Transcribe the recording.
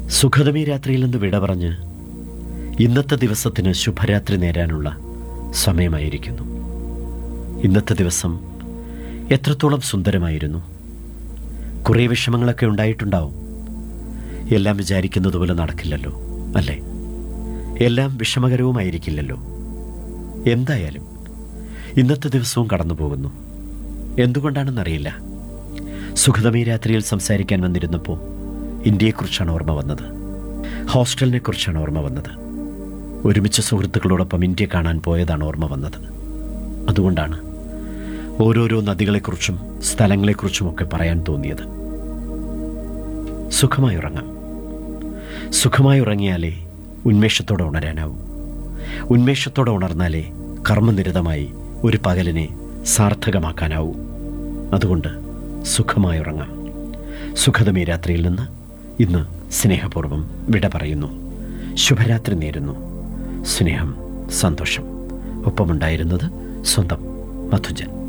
സുഖതമി രാത്രിയിൽ നിന്ന് വിട പറഞ്ഞ് ഇന്നത്തെ ദിവസത്തിന് ശുഭരാത്രി നേരാനുള്ള സമയമായിരിക്കുന്നു ഇന്നത്തെ ദിവസം എത്രത്തോളം സുന്ദരമായിരുന്നു കുറേ വിഷമങ്ങളൊക്കെ ഉണ്ടായിട്ടുണ്ടാവും എല്ലാം വിചാരിക്കുന്നത് പോലെ നടക്കില്ലല്ലോ അല്ലേ എല്ലാം വിഷമകരവുമായിരിക്കില്ലല്ലോ എന്തായാലും ഇന്നത്തെ ദിവസവും കടന്നു പോകുന്നു എന്തുകൊണ്ടാണെന്നറിയില്ല സുഖതമീ രാത്രിയിൽ സംസാരിക്കാൻ വന്നിരുന്നപ്പോൾ ഇന്ത്യയെക്കുറിച്ചാണ് ഓർമ്മ വന്നത് ഹോസ്റ്റലിനെ കുറിച്ചാണ് ഓർമ്മ വന്നത് ഒരുമിച്ച് സുഹൃത്തുക്കളോടൊപ്പം ഇന്ത്യ കാണാൻ പോയതാണ് ഓർമ്മ വന്നത് അതുകൊണ്ടാണ് ഓരോരോ നദികളെക്കുറിച്ചും സ്ഥലങ്ങളെക്കുറിച്ചുമൊക്കെ പറയാൻ തോന്നിയത് സുഖമായി ഉറങ്ങാം സുഖമായി ഉറങ്ങിയാലേ ഉന്മേഷത്തോടെ ഉണരാനാവൂ ഉന്മേഷത്തോടെ ഉണർന്നാലേ കർമ്മനിരതമായി ഒരു പകലിനെ സാർത്ഥകമാക്കാനാവൂ അതുകൊണ്ട് സുഖമായി ഉറങ്ങാം സുഖതമേ രാത്രിയിൽ നിന്ന് ഇന്ന് സ്നേഹപൂർവ്വം വിട പറയുന്നു ശുഭരാത്രി നേരുന്നു സ്നേഹം സന്തോഷം ഒപ്പമുണ്ടായിരുന്നത് സ്വന്തം മധുജൻ